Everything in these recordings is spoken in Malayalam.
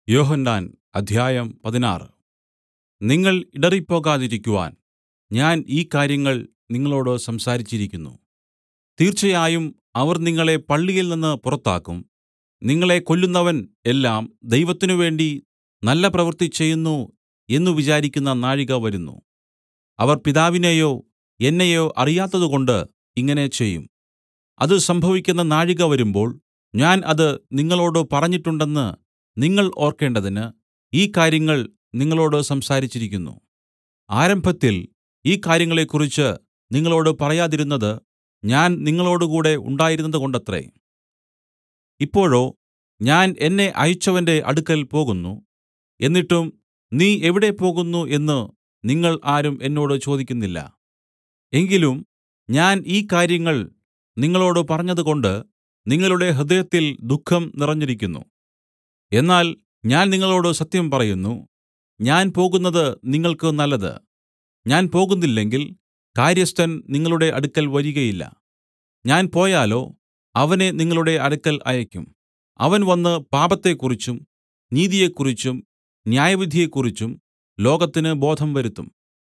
യോഹന്നാൻ അദ്ധ്യായം പതിനാറ് നിങ്ങൾ ഇടറിപ്പോകാതിരിക്കുവാൻ ഞാൻ ഈ കാര്യങ്ങൾ നിങ്ങളോടു സംസാരിച്ചിരിക്കുന്നു തീർച്ചയായും അവർ നിങ്ങളെ പള്ളിയിൽനിന്ന് പുറത്താക്കും നിങ്ങളെ കൊല്ലുന്നവൻ എല്ലാം ദൈവത്തിനുവേണ്ടി നല്ല പ്രവൃത്തി ചെയ്യുന്നു എന്നു വിചാരിക്കുന്ന നാഴിക വരുന്നു അവർ പിതാവിനെയോ എന്നെയോ അറിയാത്തതുകൊണ്ട് ഇങ്ങനെ ചെയ്യും അത് സംഭവിക്കുന്ന നാഴിക വരുമ്പോൾ ഞാൻ അത് നിങ്ങളോടു പറഞ്ഞിട്ടുണ്ടെന്ന് നിങ്ങൾ ഓർക്കേണ്ടതിന് ഈ കാര്യങ്ങൾ നിങ്ങളോടു സംസാരിച്ചിരിക്കുന്നു ആരംഭത്തിൽ ഈ കാര്യങ്ങളെക്കുറിച്ച് നിങ്ങളോടു പറയാതിരുന്നത് ഞാൻ നിങ്ങളോടുകൂടെ ഉണ്ടായിരുന്നതുകൊണ്ടത്രേ ഇപ്പോഴോ ഞാൻ എന്നെ അയച്ചവന്റെ അടുക്കൽ പോകുന്നു എന്നിട്ടും നീ എവിടെ പോകുന്നു എന്ന് നിങ്ങൾ ആരും എന്നോട് ചോദിക്കുന്നില്ല എങ്കിലും ഞാൻ ഈ കാര്യങ്ങൾ നിങ്ങളോടു പറഞ്ഞതുകൊണ്ട് നിങ്ങളുടെ ഹൃദയത്തിൽ ദുഃഖം നിറഞ്ഞിരിക്കുന്നു എന്നാൽ ഞാൻ നിങ്ങളോടു സത്യം പറയുന്നു ഞാൻ പോകുന്നത് നിങ്ങൾക്ക് നല്ലത് ഞാൻ പോകുന്നില്ലെങ്കിൽ കാര്യസ്ഥൻ നിങ്ങളുടെ അടുക്കൽ വരികയില്ല ഞാൻ പോയാലോ അവനെ നിങ്ങളുടെ അടുക്കൽ അയയ്ക്കും അവൻ വന്ന് പാപത്തെക്കുറിച്ചും നീതിയെക്കുറിച്ചും ന്യായവിധിയെക്കുറിച്ചും ലോകത്തിന് ബോധം വരുത്തും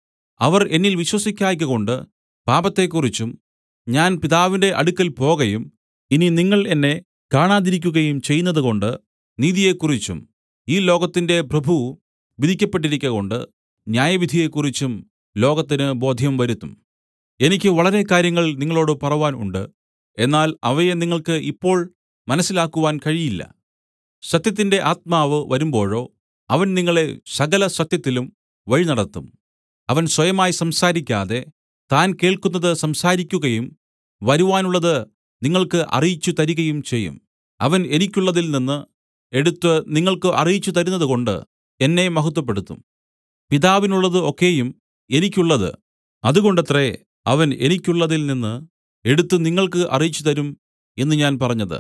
അവർ എന്നിൽ വിശ്വസിക്കായ്കകൊണ്ട് പാപത്തെക്കുറിച്ചും ഞാൻ പിതാവിന്റെ അടുക്കൽ പോകയും ഇനി നിങ്ങൾ എന്നെ കാണാതിരിക്കുകയും ചെയ്യുന്നതുകൊണ്ട് നീതിയെക്കുറിച്ചും ഈ ലോകത്തിന്റെ പ്രഭു വിധിക്കപ്പെട്ടിരിക്കകൊണ്ട് ന്യായവിധിയെക്കുറിച്ചും ലോകത്തിന് ബോധ്യം വരുത്തും എനിക്ക് വളരെ കാര്യങ്ങൾ നിങ്ങളോടു പറവാൻ ഉണ്ട് എന്നാൽ അവയെ നിങ്ങൾക്ക് ഇപ്പോൾ മനസ്സിലാക്കുവാൻ കഴിയില്ല സത്യത്തിന്റെ ആത്മാവ് വരുമ്പോഴോ അവൻ നിങ്ങളെ സകല സത്യത്തിലും വഴിനടത്തും അവൻ സ്വയമായി സംസാരിക്കാതെ താൻ കേൾക്കുന്നത് സംസാരിക്കുകയും വരുവാനുള്ളത് നിങ്ങൾക്ക് അറിയിച്ചു തരികയും ചെയ്യും അവൻ എനിക്കുള്ളതിൽ നിന്ന് എടുത്ത് നിങ്ങൾക്ക് അറിയിച്ചു തരുന്നതുകൊണ്ട് എന്നെ മഹത്വപ്പെടുത്തും പിതാവിനുള്ളത് ഒക്കെയും എനിക്കുള്ളത് അതുകൊണ്ടത്രേ അവൻ എനിക്കുള്ളതിൽ നിന്ന് എടുത്ത് നിങ്ങൾക്ക് അറിയിച്ചു തരും എന്ന് ഞാൻ പറഞ്ഞത്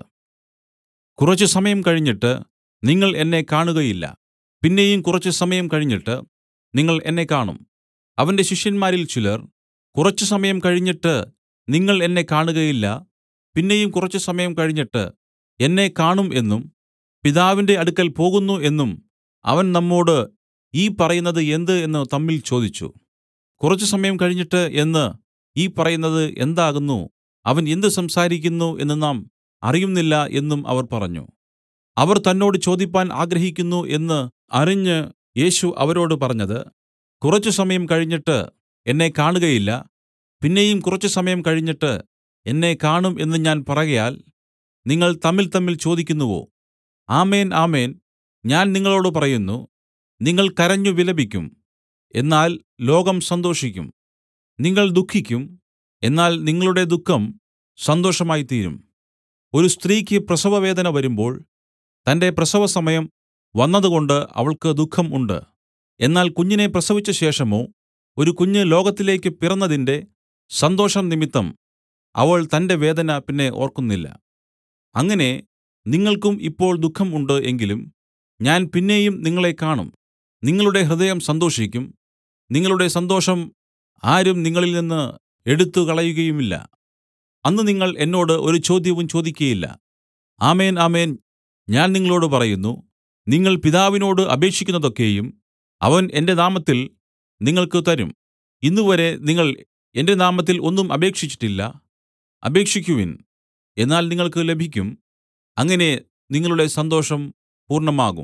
കുറച്ച് സമയം കഴിഞ്ഞിട്ട് നിങ്ങൾ എന്നെ കാണുകയില്ല പിന്നെയും കുറച്ച് സമയം കഴിഞ്ഞിട്ട് നിങ്ങൾ എന്നെ കാണും അവന്റെ ശിഷ്യന്മാരിൽ ചിലർ കുറച്ച് സമയം കഴിഞ്ഞിട്ട് നിങ്ങൾ എന്നെ കാണുകയില്ല പിന്നെയും കുറച്ച് സമയം കഴിഞ്ഞിട്ട് എന്നെ കാണും എന്നും പിതാവിന്റെ അടുക്കൽ പോകുന്നു എന്നും അവൻ നമ്മോട് ഈ പറയുന്നത് എന്ത് എന്ന് തമ്മിൽ ചോദിച്ചു കുറച്ച് സമയം കഴിഞ്ഞിട്ട് എന്ന് ഈ പറയുന്നത് എന്താകുന്നു അവൻ എന്ത് സംസാരിക്കുന്നു എന്ന് നാം അറിയുന്നില്ല എന്നും അവർ പറഞ്ഞു അവർ തന്നോട് ചോദിപ്പാൻ ആഗ്രഹിക്കുന്നു എന്ന് അറിഞ്ഞ് യേശു അവരോട് പറഞ്ഞത് കുറച്ച് സമയം കഴിഞ്ഞിട്ട് എന്നെ കാണുകയില്ല പിന്നെയും കുറച്ച് സമയം കഴിഞ്ഞിട്ട് എന്നെ കാണും എന്ന് ഞാൻ പറകയാൽ നിങ്ങൾ തമ്മിൽ തമ്മിൽ ചോദിക്കുന്നുവോ ആമേൻ ആമേൻ ഞാൻ നിങ്ങളോട് പറയുന്നു നിങ്ങൾ കരഞ്ഞു വിലപിക്കും എന്നാൽ ലോകം സന്തോഷിക്കും നിങ്ങൾ ദുഃഖിക്കും എന്നാൽ നിങ്ങളുടെ ദുഃഖം സന്തോഷമായി തീരും ഒരു സ്ത്രീക്ക് പ്രസവവേദന വരുമ്പോൾ തന്റെ പ്രസവസമയം വന്നതുകൊണ്ട് അവൾക്ക് ദുഃഖം ഉണ്ട് എന്നാൽ കുഞ്ഞിനെ പ്രസവിച്ച ശേഷമോ ഒരു കുഞ്ഞ് ലോകത്തിലേക്ക് പിറന്നതിന്റെ സന്തോഷം നിമിത്തം അവൾ തന്റെ വേദന പിന്നെ ഓർക്കുന്നില്ല അങ്ങനെ നിങ്ങൾക്കും ഇപ്പോൾ ദുഃഖം ഉണ്ട് എങ്കിലും ഞാൻ പിന്നെയും നിങ്ങളെ കാണും നിങ്ങളുടെ ഹൃദയം സന്തോഷിക്കും നിങ്ങളുടെ സന്തോഷം ആരും നിങ്ങളിൽ നിന്ന് എടുത്തു കളയുകയുമില്ല അന്ന് നിങ്ങൾ എന്നോട് ഒരു ചോദ്യവും ചോദിക്കയില്ല ആമേൻ ആമേൻ ഞാൻ നിങ്ങളോട് പറയുന്നു നിങ്ങൾ പിതാവിനോട് അപേക്ഷിക്കുന്നതൊക്കെയും അവൻ എന്റെ നാമത്തിൽ നിങ്ങൾക്ക് തരും ഇന്നുവരെ നിങ്ങൾ എന്റെ നാമത്തിൽ ഒന്നും അപേക്ഷിച്ചിട്ടില്ല അപേക്ഷിക്കുവിൻ എന്നാൽ നിങ്ങൾക്ക് ലഭിക്കും അങ്ങനെ നിങ്ങളുടെ സന്തോഷം പൂർണ്ണമാകും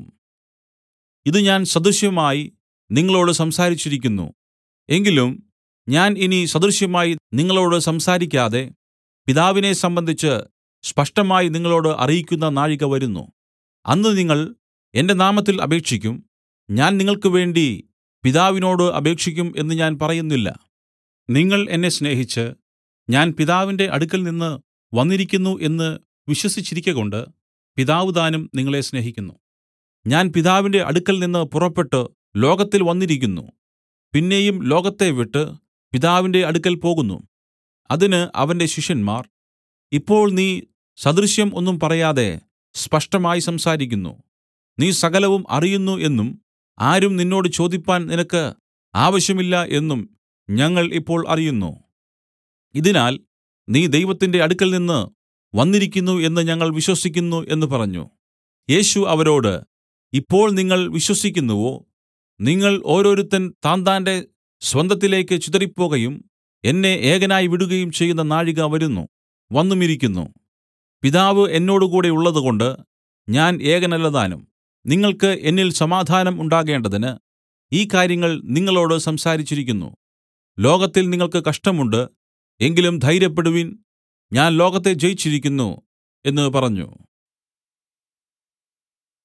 ഇത് ഞാൻ സദൃശ്യമായി നിങ്ങളോട് സംസാരിച്ചിരിക്കുന്നു എങ്കിലും ഞാൻ ഇനി സദൃശ്യമായി നിങ്ങളോട് സംസാരിക്കാതെ പിതാവിനെ സംബന്ധിച്ച് സ്പഷ്ടമായി നിങ്ങളോട് അറിയിക്കുന്ന നാഴിക വരുന്നു അന്ന് നിങ്ങൾ എന്റെ നാമത്തിൽ അപേക്ഷിക്കും ഞാൻ നിങ്ങൾക്ക് വേണ്ടി പിതാവിനോട് അപേക്ഷിക്കും എന്ന് ഞാൻ പറയുന്നില്ല നിങ്ങൾ എന്നെ സ്നേഹിച്ച് ഞാൻ പിതാവിന്റെ അടുക്കൽ നിന്ന് വന്നിരിക്കുന്നു എന്ന് വിശ്വസിച്ചിരിക്കകൊണ്ട് പിതാവ് താനും നിങ്ങളെ സ്നേഹിക്കുന്നു ഞാൻ പിതാവിന്റെ അടുക്കൽ നിന്ന് പുറപ്പെട്ടു ലോകത്തിൽ വന്നിരിക്കുന്നു പിന്നെയും ലോകത്തെ വിട്ട് പിതാവിന്റെ അടുക്കൽ പോകുന്നു അതിന് അവന്റെ ശിഷ്യന്മാർ ഇപ്പോൾ നീ സദൃശ്യം ഒന്നും പറയാതെ സ്പഷ്ടമായി സംസാരിക്കുന്നു നീ സകലവും അറിയുന്നു എന്നും ആരും നിന്നോട് ചോദിപ്പാൻ നിനക്ക് ആവശ്യമില്ല എന്നും ഞങ്ങൾ ഇപ്പോൾ അറിയുന്നു ഇതിനാൽ നീ ദൈവത്തിന്റെ അടുക്കൽ നിന്ന് വന്നിരിക്കുന്നു എന്ന് ഞങ്ങൾ വിശ്വസിക്കുന്നു എന്ന് പറഞ്ഞു യേശു അവരോട് ഇപ്പോൾ നിങ്ങൾ വിശ്വസിക്കുന്നുവോ നിങ്ങൾ ഓരോരുത്തൻ താന്താന്റെ സ്വന്തത്തിലേക്ക് ചിതറിപ്പോകയും എന്നെ ഏകനായി വിടുകയും ചെയ്യുന്ന നാഴിക വരുന്നു വന്നുമിരിക്കുന്നു പിതാവ് എന്നോടുകൂടെ ഉള്ളതുകൊണ്ട് ഞാൻ ഏകനല്ലതാനും നിങ്ങൾക്ക് എന്നിൽ സമാധാനം ഉണ്ടാകേണ്ടതിന് ഈ കാര്യങ്ങൾ നിങ്ങളോട് സംസാരിച്ചിരിക്കുന്നു ലോകത്തിൽ നിങ്ങൾക്ക് കഷ്ടമുണ്ട് എങ്കിലും ധൈര്യപ്പെടുവിൻ ഞാൻ ലോകത്തെ ജയിച്ചിരിക്കുന്നു എന്ന് പറഞ്ഞു